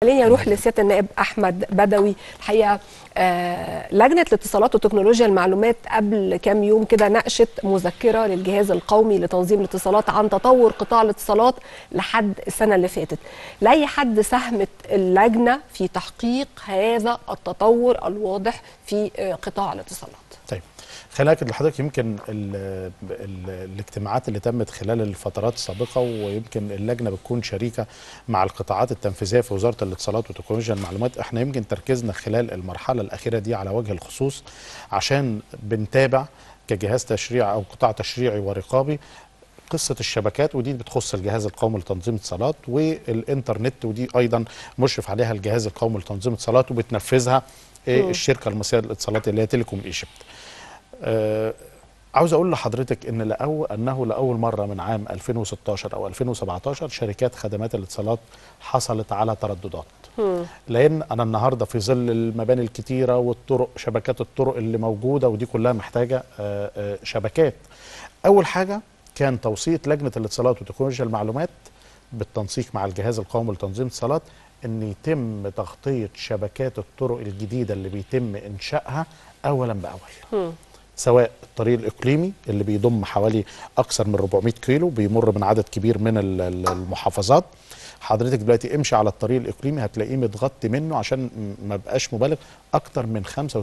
خليني اروح لسياده النائب احمد بدوي الحقيقه آه لجنه الاتصالات وتكنولوجيا المعلومات قبل كام يوم كده ناقشت مذكره للجهاز القومي لتنظيم الاتصالات عن تطور قطاع الاتصالات لحد السنه اللي فاتت لاي حد ساهمت اللجنه في تحقيق هذا التطور الواضح في آه قطاع الاتصالات طيب خليني اكد لحضرتك يمكن ال ال الاجتماعات اللي تمت خلال الفترات السابقه ويمكن اللجنه بتكون شريكه مع القطاعات التنفيذيه في وزاره الاتصالات وتكنولوجيا المعلومات احنا يمكن تركيزنا خلال المرحله الاخيره دي على وجه الخصوص عشان بنتابع كجهاز تشريع او قطاع تشريعي ورقابي قصة الشبكات ودي بتخص الجهاز القومي لتنظيم الاتصالات والإنترنت ودي أيضا مشرف عليها الجهاز القومي لتنظيم الاتصالات وبتنفذها الشركة المصرية للاتصالات اللي هي تيليكوم ايجيبت. آه عاوز اقول لحضرتك ان لأول انه لاول مره من عام 2016 او 2017 شركات خدمات الاتصالات حصلت على ترددات مم. لان انا النهارده في ظل المباني الكتيره والطرق شبكات الطرق اللي موجوده ودي كلها محتاجه آه آه شبكات اول حاجه كان توصيه لجنه الاتصالات وتكنولوجيا المعلومات بالتنسيق مع الجهاز القومي لتنظيم الاتصالات ان يتم تغطيه شبكات الطرق الجديده اللي بيتم انشائها اولا باول مم. سواء الطريق الاقليمي اللي بيضم حوالي اكثر من 400 كيلو بيمر من عدد كبير من ال- ال- المحافظات حضرتك دلوقتي امشي على الطريق الاقليمي هتلاقيه متغطي منه عشان م- ما بقاش مبالغ اكتر من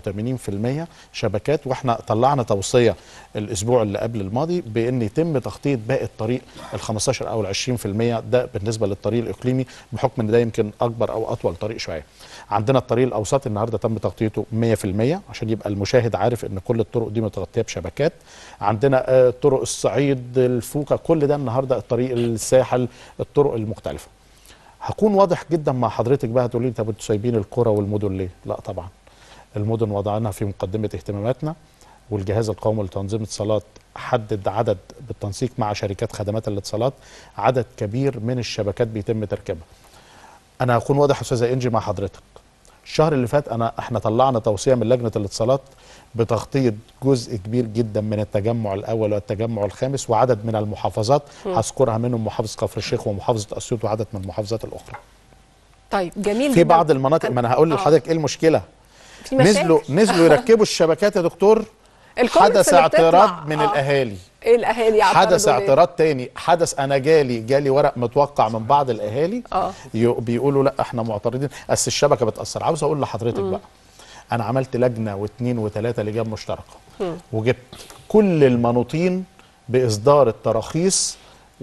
85% شبكات واحنا طلعنا توصيه الاسبوع اللي قبل الماضي بان يتم تغطيه باقي الطريق ال 15 او ال 20% ده بالنسبه للطريق الاقليمي بحكم ان ده يمكن اكبر او اطول طريق شويه. عندنا الطريق الاوسط النهارده تم تغطيته 100% عشان يبقى المشاهد عارف ان كل الطرق دي متغطيه بشبكات. عندنا آه، طرق الصعيد الفوكا كل ده النهارده الطريق الساحل الطرق المختلفه. هكون واضح جدا مع حضرتك بقى هتقولي لي طب انتوا سايبين القرى والمدن ليه؟ لا طبعا. المدن وضعناها في مقدمه اهتماماتنا والجهاز القومي لتنظيم الاتصالات حدد عدد بالتنسيق مع شركات خدمات الاتصالات عدد كبير من الشبكات بيتم تركيبها. انا هكون واضح يا استاذه انجي مع حضرتك. الشهر اللي فات انا احنا طلعنا توصيه من لجنه الاتصالات بتغطيه جزء كبير جدا من التجمع الاول والتجمع الخامس وعدد من المحافظات هذكرها منهم محافظه كفر الشيخ ومحافظه اسيوط وعدد من المحافظات الاخرى. طيب جميل في جداً. بعض المناطق ما انا هقول آه. لحضرتك ايه المشكله؟ في مشاكل. نزلوا نزلوا يركبوا الشبكات يا دكتور الكومنتس حدث اللي اعتراض بتطلع. من آه. الاهالي ايه الاهالي اعترضوا حدث ليه؟ اعتراض تاني حدث انا جالي جالي ورق متوقع من بعض الاهالي آه. يو- بيقولوا لا احنا معترضين اصل الشبكه بتاثر عاوز اقول لحضرتك بقى انا عملت لجنه واثنين وثلاثه لجان مشتركه وجبت كل المنوطين باصدار التراخيص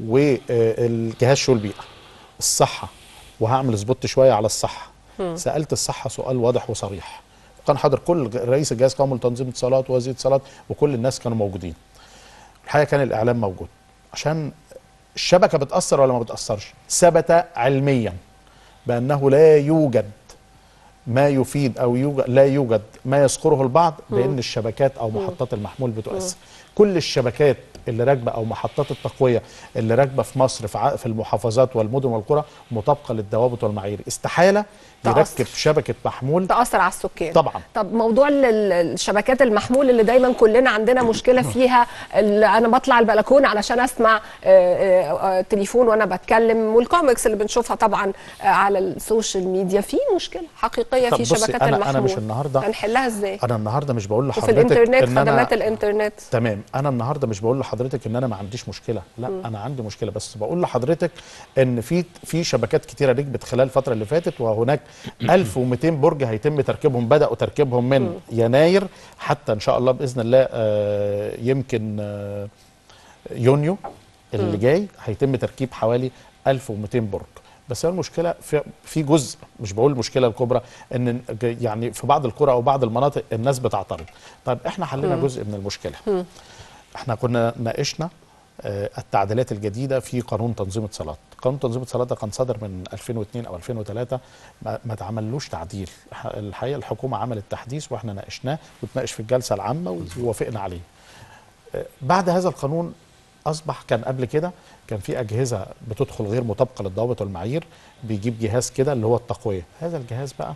والجهاز شؤون البيئه الصحه وهعمل سبوت شويه على الصحه سالت الصحه سؤال واضح وصريح كان حاضر كل ج- رئيس الجهاز القومي لتنظيم الاتصالات ووزير الاتصالات وكل الناس كانوا موجودين الحقيقه كان الاعلام موجود عشان الشبكه بتاثر ولا ما بتاثرش ثبت علميا بانه لا يوجد ما يفيد او يوجد لا يوجد ما يذكره البعض بان الشبكات او محطات المحمول بتؤثر كل الشبكات اللي راكبه او محطات التقويه اللي راكبه في مصر في ع- في المحافظات والمدن والقرى مطابقه للضوابط والمعايير استحاله تأثر. يركب شبكه محمول تاثر على السكان طبعا طب موضوع ال- ال- الشبكات المحمول اللي دايما كلنا عندنا مشكله فيها ال- انا بطلع البلكونه علشان اسمع آه، آه، آه، تليفون وانا بتكلم والكوميكس اللي بنشوفها طبعا آه، على السوشيال ميديا في مشكله حقيقيه طب في بصي، شبكات أنا- أنا المحمول مش النهاردة- هنحلها ازاي انا النهارده مش بقول وفي لحضرتك الانترنت إن أنا- خدمات الانترنت تمام انا النهارده مش بقول لحضرتك ان انا ما عنديش مشكله لا م. انا عندي مشكله بس بقول لحضرتك ان في في شبكات كتيره ركبت خلال الفتره اللي فاتت وهناك 1200 برج هيتم تركيبهم بداوا تركيبهم من م. يناير حتى ان شاء الله باذن الله آه يمكن آه يونيو اللي جاي هيتم تركيب حوالي 1200 برج بس هي المشكله في في جزء مش بقول المشكله الكبرى ان ج- يعني في بعض القرى او بعض المناطق الناس بتعترض طيب احنا حلينا جزء من المشكله احنا كنا ناقشنا آه، التعديلات الجديده في قانون تنظيم اتصالات قانون تنظيم الاتصالات ده كان صدر من 2002 او 2003 ما, ما اتعملوش تعديل ح- الحقيقه الحكومه عملت تحديث واحنا ناقشناه واتناقش في الجلسه العامه ووافقنا عليه آه، بعد هذا القانون اصبح كان قبل كده كان في اجهزه بتدخل غير مطابقه للضوابط والمعايير بيجيب جهاز كده اللي هو التقويه هذا الجهاز بقى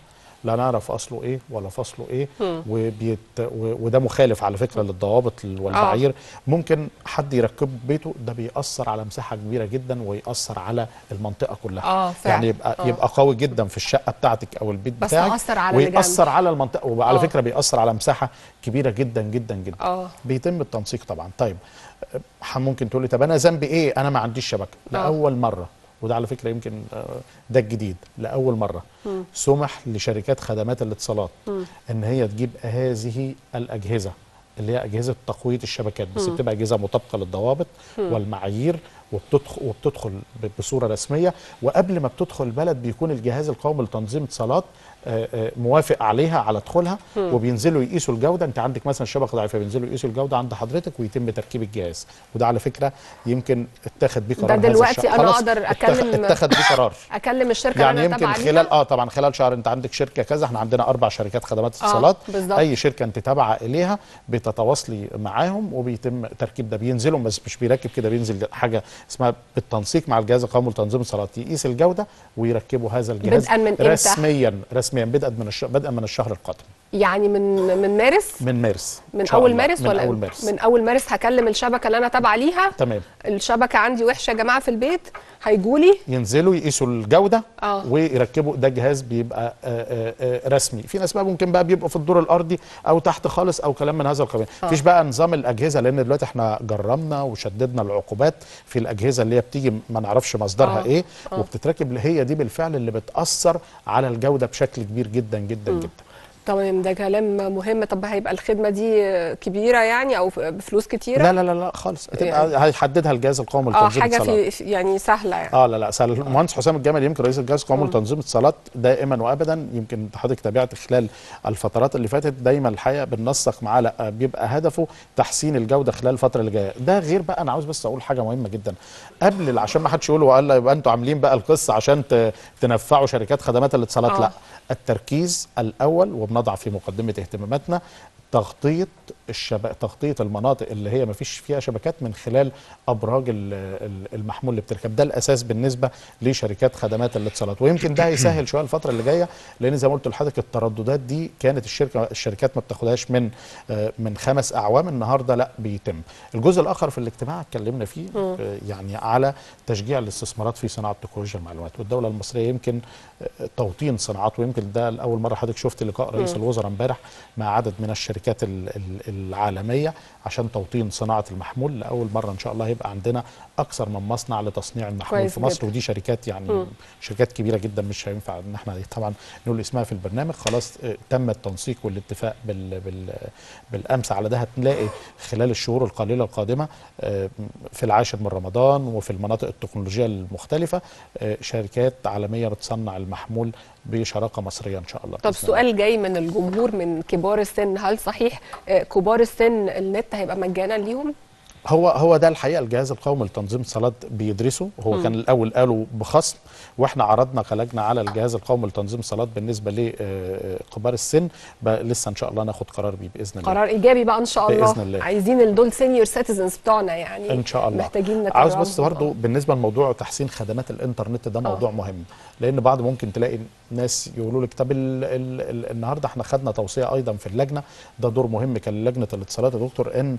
لا نعرف اصله ايه ولا فصله ايه وبيت و- وده مخالف على فكره للضوابط والمعايير ممكن حد يركبه في بيته ده بيأثر على مساحه كبيره جدا ويأثر على المنطقه كلها آه، فعلا. يعني يبقى آه. يبقى قوي جدا في الشقه بتاعتك او البيت بس بتاعك أثر على اللي ويأثر على المنطقه وعلى آه. فكره بيأثر على مساحه كبيره جدا جدا جدا اه بيتم التنسيق طبعا طيب أه، ممكن تقولي طب انا ذنبي ايه انا ما عنديش شبكه آه. لاول مره وده على فكره يمكن آه، ده الجديد لاول مره سمح لشركات خدمات الاتصالات ان هي تجيب هذه الاجهزه اللي هي اجهزه تقويه الشبكات بس بتبقى اجهزه مطابقه للضوابط والمعايير وبتدخل وبتدخل ب- بصوره رسميه وقبل ما بتدخل البلد بيكون الجهاز القومي لتنظيم اتصالات آه، آه، موافق عليها على دخولها وبينزلوا يقيسوا الجوده انت عندك مثلا شبكه ضعيفه بينزلوا يقيسوا الجوده عند حضرتك ويتم تركيب الجهاز وده على فكره يمكن اتخذ بيه قرار هذا دلوقتي الشهر. أنا خلاص أقدر اتخذ- أكلم- اتخذ بيه قرار اكلم الشركه يعني اللي انا يمكن تابعه خلال ليها؟ اه طبعا خلال شهر انت عندك شركه كذا احنا عندنا اربع شركات خدمات آه، اتصالات بالظبط. اي شركه انت تابعه اليها بتتواصلي معاهم وبيتم تركيب ده بينزلوا بس مش بيركب كده بينزل حاجه اسمها بالتنسيق مع الجهاز القومي لتنظيم الاتصالات يقيس الجوده ويركبوا هذا الجهاز بدءاً من إمتى؟ رسميا رسميا بدءا من الش... بدءا من الشهر القادم يعني من من مارس من مارس من إن شاء اول الله. مارس من ولا اول مارس من اول مارس هكلم الشبكه اللي انا تابعه ليها تمام الشبكه عندي وحشه يا جماعه في البيت هيجوا لي ينزلوا يقيسوا الجوده آه. ويركبوا ده جهاز بيبقى آآ آآ رسمي في ناس بقى ممكن بقى بيبقوا في الدور الارضي او تحت خالص او كلام من هذا القبيل آه. مفيش بقى نظام الاجهزه لان دلوقتي احنا جرمنا وشددنا العقوبات في الاجهزه اللي هي بتيجي ما نعرفش مصدرها آه. ايه آه. وبتتركب هي دي بالفعل اللي بتاثر على الجوده بشكل كبير جدا جدا جدا تمام ده كلام مهم طب هيبقى الخدمه دي كبيره يعني او بفلوس كتيره لا لا لا لا خالص هتبقى هيحددها الجهاز القومي اه لتنظيم حاجه الاتصالات في يعني سهله يعني اه لا لا سهل المهندس حسام الجمل يمكن رئيس الجهاز القومي لتنظيم الاتصالات دائما وابدا يمكن حضرتك تابعت خلال الفترات اللي فاتت دايما الحقيقه بننسق معاه لا بيبقى هدفه تحسين الجوده خلال الفتره اللي جايه ده غير بقى انا عاوز بس اقول حاجه مهمه جدا قبل عشان ما حدش يقول وقال يبقى انتوا عاملين بقى القصه عشان ت- تنفعوا شركات خدمات الاتصالات آه. لا التركيز الاول وبنضع في مقدمه اهتماماتنا تغطيه الشبك تغطيه المناطق اللي هي ما فيش فيها شبكات من خلال ابراج ال- ال- المحمول اللي بتركب ده الاساس بالنسبه لشركات خدمات الاتصالات ويمكن ده هيسهل شويه الفتره اللي جايه لان زي ما قلت لحضرتك الترددات دي كانت الشركه الشركات ما بتاخدهاش من آه، من خمس اعوام النهارده لا بيتم الجزء الاخر في الاجتماع اتكلمنا فيه آه، يعني على تشجيع الاستثمارات في صناعه تكنولوجيا المعلومات والدوله المصريه يمكن آه، توطين صناعات ويمكن ده لاول مره حضرتك شفت لقاء رئيس الوزراء امبارح مع عدد من الشركات ال- ال- العالميه عشان توطين صناعه المحمول لاول مره ان شاء الله هيبقى عندنا اكثر من مصنع لتصنيع المحمول كويس في مصر جدا. ودي شركات يعني شركات كبيره جدا مش هينفع ان احنا طبعا نقول اسمها في البرنامج خلاص آه، تم التنسيق والاتفاق بال بال بالامس على ده هتلاقي خلال الشهور القليله القادمه آه، في العاشر من رمضان وفي المناطق التكنولوجيه المختلفه آه، شركات عالميه بتصنع المحمول بشراكه مصريه ان شاء الله طب بإذن الله. سؤال جاي من الجمهور من كبار السن هل صحيح آه، كبار السن النت هيبقى مجانا ليهم هو هو ده الحقيقه الجهاز القومي لتنظيم الصلاه بيدرسه هو كان الاول قالوا بخصم واحنا عرضنا كلجنه على الجهاز القومي لتنظيم الصلاه بالنسبه لكبار السن بقى لسه ان شاء الله ناخد قرار بيه باذن الله قرار ايجابي بقى ان شاء الله بإذن الله. عايزين دول سينيور سيتيزنز بتوعنا يعني ان شاء الله محتاجين عاوز نكرمهم. بس برضه بالنسبه لموضوع تحسين خدمات الانترنت ده موضوع مهم لان بعض ممكن تلاقي ناس يقولوا لك طب ال ال ال النهارده احنا خدنا توصيه ايضا في اللجنه ده دور مهم كان لجنه الاتصالات يا دكتور ان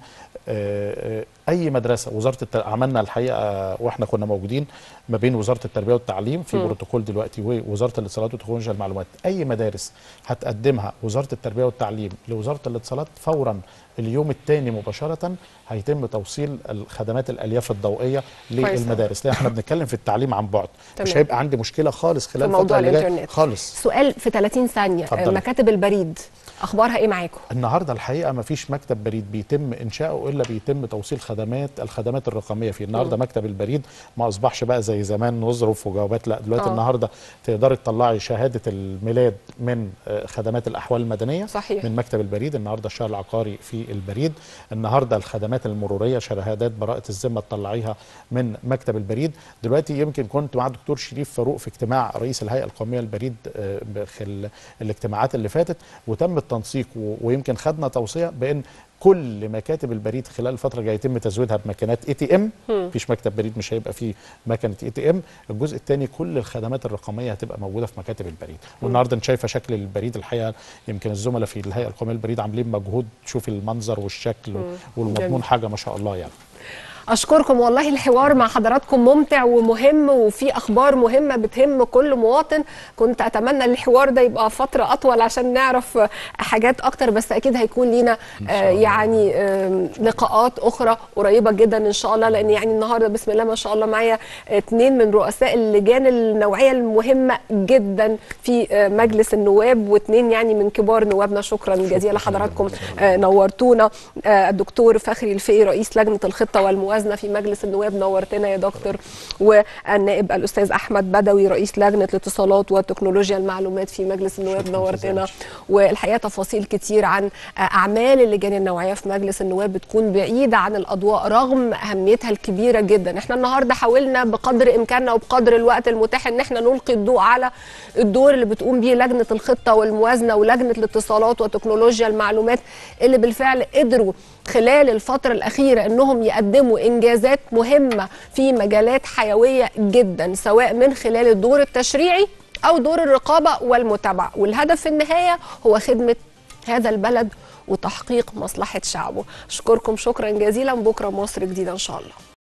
آه، آه، اي مدرسه وزاره الت... عملنا الحقيقه واحنا كنا موجودين ما بين وزاره التربيه والتعليم في بروتوكول دلوقتي ووزاره الاتصالات وتكنولوجيا المعلومات اي مدارس هتقدمها وزاره التربيه والتعليم لوزاره الاتصالات فورا اليوم الثاني مباشره هيتم توصيل الخدمات الالياف الضوئيه كويس. للمدارس لان احنا بنتكلم في التعليم عن بعد مش تمام. هيبقى عندي مشكله خالص خلال في موضوع الفتره اللي جايه الإنترنت. خالص سؤال في 30 ثانيه آه، اتفضلي. مكاتب البريد اخبارها ايه معاكم النهارده الحقيقه ما فيش مكتب بريد بيتم انشاؤه الا بيتم توصيل خدمات الخدمات الرقميه فيه النهارده مكتب البريد ما اصبحش بقى زي زمان نظرف وجوابات لا دلوقتي آه. النهارده تقدري تطلعي شهاده الميلاد من آه، خدمات الاحوال المدنيه صحيح. من مكتب البريد النهارده الشهر العقاري في البريد النهارده الخدمات المروريه شهادات براءه الذمه تطلعيها من مكتب البريد دلوقتي يمكن كنت مع الدكتور شريف فاروق في اجتماع رئيس الهيئه القوميه للبريد آه، خلال الاجتماعات اللي فاتت وتم التنسيق و- ويمكن خدنا توصيه بان كل مكاتب البريد خلال الفتره الجايه يتم تزويدها بماكينات اي تي ام مفيش مكتب بريد مش هيبقى فيه مكنه اي تي ام الجزء الثاني كل الخدمات الرقميه هتبقى موجوده في مكاتب البريد والنهارده انت شايفه شكل البريد الحقيقه يمكن الزملاء في الهيئه القوميه للبريد عاملين مجهود تشوفي المنظر والشكل والمضمون جميل. حاجه ما شاء الله يعني اشكركم والله الحوار مع حضراتكم ممتع ومهم وفي اخبار مهمه بتهم كل مواطن كنت اتمنى الحوار ده يبقى فتره اطول عشان نعرف حاجات اكتر بس اكيد هيكون لينا إن آه شاء الله. يعني آه لقاءات اخرى قريبه جدا ان شاء الله لان يعني النهارده بسم الله ما شاء الله معايا اتنين من رؤساء اللجان النوعيه المهمه جدا في آه مجلس النواب واتنين يعني من كبار نوابنا شكرا جزيلا لحضراتكم آه نورتونا آه الدكتور فخري الفقي رئيس لجنه الخطه والموازنه في مجلس النواب نورتنا يا دكتور والنائب الاستاذ احمد بدوي رئيس لجنه الاتصالات وتكنولوجيا المعلومات في مجلس النواب شكراً نورتنا جزيلاً. والحقيقه تفاصيل كتير عن اعمال اللجان النوعيه في مجلس النواب بتكون بعيده عن الاضواء رغم اهميتها الكبيره جدا احنا النهارده حاولنا بقدر امكاننا وبقدر الوقت المتاح ان احنا نلقي الضوء على الدور اللي بتقوم بيه لجنه الخطه والموازنه ولجنه الاتصالات وتكنولوجيا المعلومات اللي بالفعل قدروا خلال الفترة الأخيرة أنهم يقدموا إنجازات مهمة في مجالات حيوية جدا سواء من خلال الدور التشريعي أو دور الرقابة والمتابعة والهدف في النهاية هو خدمة هذا البلد وتحقيق مصلحة شعبه أشكركم شكرا جزيلا بكرة مصر جديدة إن شاء الله